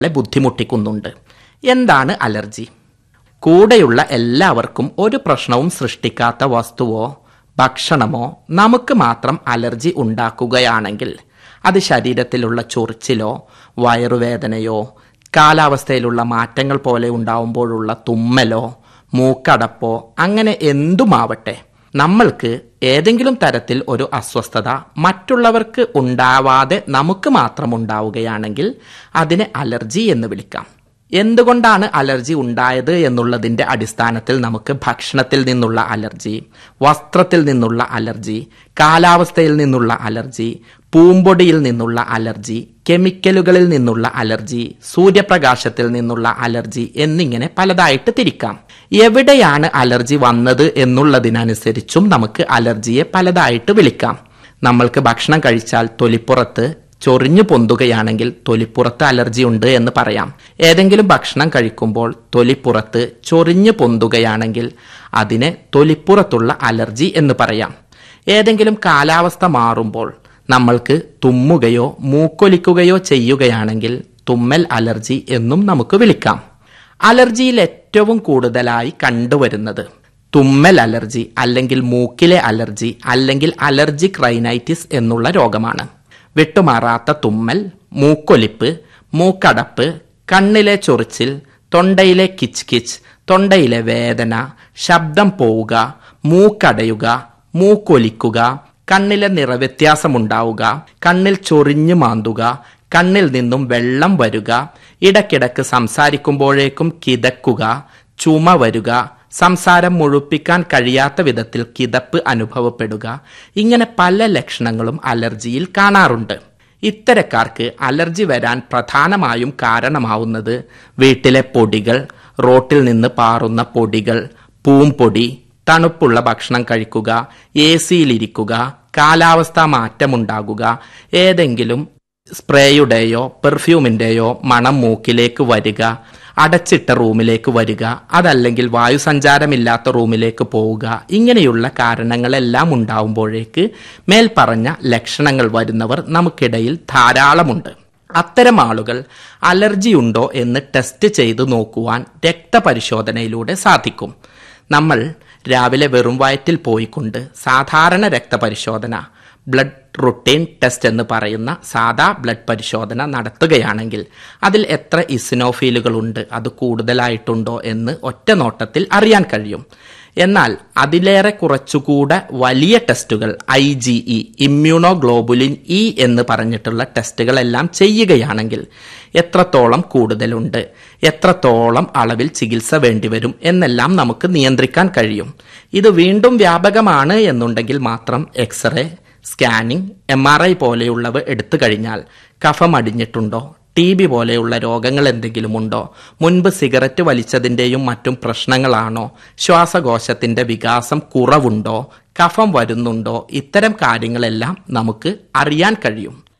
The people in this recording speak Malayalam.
ബുദ്ധിമുട്ടിക്കുന്നുണ്ട് എന്താണ് അലർജി കൂടെയുള്ള എല്ലാവർക്കും ഒരു പ്രശ്നവും സൃഷ്ടിക്കാത്ത വസ്തുവോ ഭക്ഷണമോ നമുക്ക് മാത്രം അലർജി ഉണ്ടാക്കുകയാണെങ്കിൽ അത് ശരീരത്തിലുള്ള ചൊറിച്ചിലോ വയറുവേദനയോ കാലാവസ്ഥയിലുള്ള മാറ്റങ്ങൾ പോലെ ഉണ്ടാവുമ്പോഴുള്ള തുമ്മലോ മൂക്കടപ്പോ അങ്ങനെ എന്തുമാവട്ടെ നമ്മൾക്ക് ഏതെങ്കിലും തരത്തിൽ ഒരു അസ്വസ്ഥത മറ്റുള്ളവർക്ക് ഉണ്ടാവാതെ നമുക്ക് മാത്രം ഉണ്ടാവുകയാണെങ്കിൽ അതിനെ അലർജി എന്ന് വിളിക്കാം എന്തുകൊണ്ടാണ് അലർജി ഉണ്ടായത് എന്നുള്ളതിന്റെ അടിസ്ഥാനത്തിൽ നമുക്ക് ഭക്ഷണത്തിൽ നിന്നുള്ള അലർജി വസ്ത്രത്തിൽ നിന്നുള്ള അലർജി കാലാവസ്ഥയിൽ നിന്നുള്ള അലർജി പൂമ്പൊടിയിൽ നിന്നുള്ള അലർജി കെമിക്കലുകളിൽ നിന്നുള്ള അലർജി സൂര്യപ്രകാശത്തിൽ നിന്നുള്ള അലർജി എന്നിങ്ങനെ പലതായിട്ട് തിരിക്കാം എവിടെയാണ് അലർജി വന്നത് എന്നുള്ളതിനനുസരിച്ചും നമുക്ക് അലർജിയെ പലതായിട്ട് വിളിക്കാം നമ്മൾക്ക് ഭക്ഷണം കഴിച്ചാൽ തൊലിപ്പുറത്ത് ചൊറിഞ്ഞു പൊന്തുകയാണെങ്കിൽ തൊലിപ്പുറത്ത് അലർജി ഉണ്ട് എന്ന് പറയാം ഏതെങ്കിലും ഭക്ഷണം കഴിക്കുമ്പോൾ തൊലിപ്പുറത്ത് ചൊറിഞ്ഞു പൊന്തുകയാണെങ്കിൽ അതിനെ തൊലിപ്പുറത്തുള്ള അലർജി എന്ന് പറയാം ഏതെങ്കിലും കാലാവസ്ഥ മാറുമ്പോൾ നമ്മൾക്ക് തുമ്മുകയോ മൂക്കൊലിക്കുകയോ ചെയ്യുകയാണെങ്കിൽ തുമ്മൽ അലർജി എന്നും നമുക്ക് വിളിക്കാം അലർജിയിൽ ഏറ്റവും കൂടുതലായി കണ്ടുവരുന്നത് തുമ്മൽ അലർജി അല്ലെങ്കിൽ മൂക്കിലെ അലർജി അല്ലെങ്കിൽ അലർജിക് റൈനൈറ്റിസ് എന്നുള്ള രോഗമാണ് വിട്ടുമാറാത്ത തുമ്മൽ മൂക്കൊലിപ്പ് മൂക്കടപ്പ് കണ്ണിലെ ചൊറിച്ചിൽ തൊണ്ടയിലെ കിച്ച് കിച്ച് തൊണ്ടയിലെ വേദന ശബ്ദം പോവുക മൂക്കടയുക മൂക്കൊലിക്കുക കണ്ണിലെ നിറവ്യത്യാസമുണ്ടാവുക കണ്ണിൽ ചൊറിഞ്ഞു മാന്തുക കണ്ണിൽ നിന്നും വെള്ളം വരുക ഇടയ്ക്കിടക്ക് സംസാരിക്കുമ്പോഴേക്കും കിതക്കുക ചുമ വരുക സംസാരം മുഴുപ്പിക്കാൻ കഴിയാത്ത വിധത്തിൽ കിതപ്പ് അനുഭവപ്പെടുക ഇങ്ങനെ പല ലക്ഷണങ്ങളും അലർജിയിൽ കാണാറുണ്ട് ഇത്തരക്കാർക്ക് അലർജി വരാൻ പ്രധാനമായും കാരണമാവുന്നത് വീട്ടിലെ പൊടികൾ റോട്ടിൽ നിന്ന് പാറുന്ന പൊടികൾ പൂമ്പൊടി തണുപ്പുള്ള ഭക്ഷണം കഴിക്കുക എ സിയിലിരിക്കുക കാലാവസ്ഥാ മാറ്റമുണ്ടാകുക ഏതെങ്കിലും സ്പ്രേയുടെയോ പെർഫ്യൂമിന്റെയോ മണം മൂക്കിലേക്ക് വരിക അടച്ചിട്ട റൂമിലേക്ക് വരിക അതല്ലെങ്കിൽ വായുസഞ്ചാരമില്ലാത്ത റൂമിലേക്ക് പോവുക ഇങ്ങനെയുള്ള കാരണങ്ങളെല്ലാം ഉണ്ടാവുമ്പോഴേക്ക് മേൽപ്പറഞ്ഞ ലക്ഷണങ്ങൾ വരുന്നവർ നമുക്കിടയിൽ ധാരാളമുണ്ട് അത്തരം ആളുകൾ അലർജി ഉണ്ടോ എന്ന് ടെസ്റ്റ് ചെയ്തു നോക്കുവാൻ രക്തപരിശോധനയിലൂടെ സാധിക്കും നമ്മൾ രാവിലെ വെറും വയറ്റിൽ പോയിക്കൊണ്ട് സാധാരണ രക്തപരിശോധന ബ്ലഡ് റുട്ടീൻ ടെസ്റ്റ് എന്ന് പറയുന്ന സാധാ ബ്ലഡ് പരിശോധന നടത്തുകയാണെങ്കിൽ അതിൽ എത്ര ഇസിനോഫീലുകൾ ഉണ്ട് അത് കൂടുതലായിട്ടുണ്ടോ എന്ന് ഒറ്റ നോട്ടത്തിൽ അറിയാൻ കഴിയും എന്നാൽ അതിലേറെ കുറച്ചുകൂടെ വലിയ ടെസ്റ്റുകൾ I G E immunoglobulin E എന്ന് പറഞ്ഞിട്ടുള്ള ടെസ്റ്റുകളെല്ലാം ചെയ്യുകയാണെങ്കിൽ എത്രത്തോളം കൂടുതലുണ്ട് എത്രത്തോളം അളവിൽ ചികിത്സ വേണ്ടിവരും എന്നെല്ലാം നമുക്ക് നിയന്ത്രിക്കാൻ കഴിയും ഇത് വീണ്ടും വ്യാപകമാണ് എന്നുണ്ടെങ്കിൽ മാത്രം x ray scanning M R I പോലെയുള്ളവ എടുത്തു കഴിഞ്ഞാൽ കഫം അടിഞ്ഞിട്ടുണ്ടോ ടി ബി പോലെയുള്ള രോഗങ്ങൾ എന്തെങ്കിലും ഉണ്ടോ മുൻപ് സിഗരറ്റ് വലിച്ചതിൻ്റെയും മറ്റും പ്രശ്നങ്ങളാണോ ശ്വാസകോശത്തിന്റെ വികാസം കുറവുണ്ടോ കഫം വരുന്നുണ്ടോ ഇത്തരം കാര്യങ്ങളെല്ലാം നമുക്ക് അറിയാൻ കഴിയും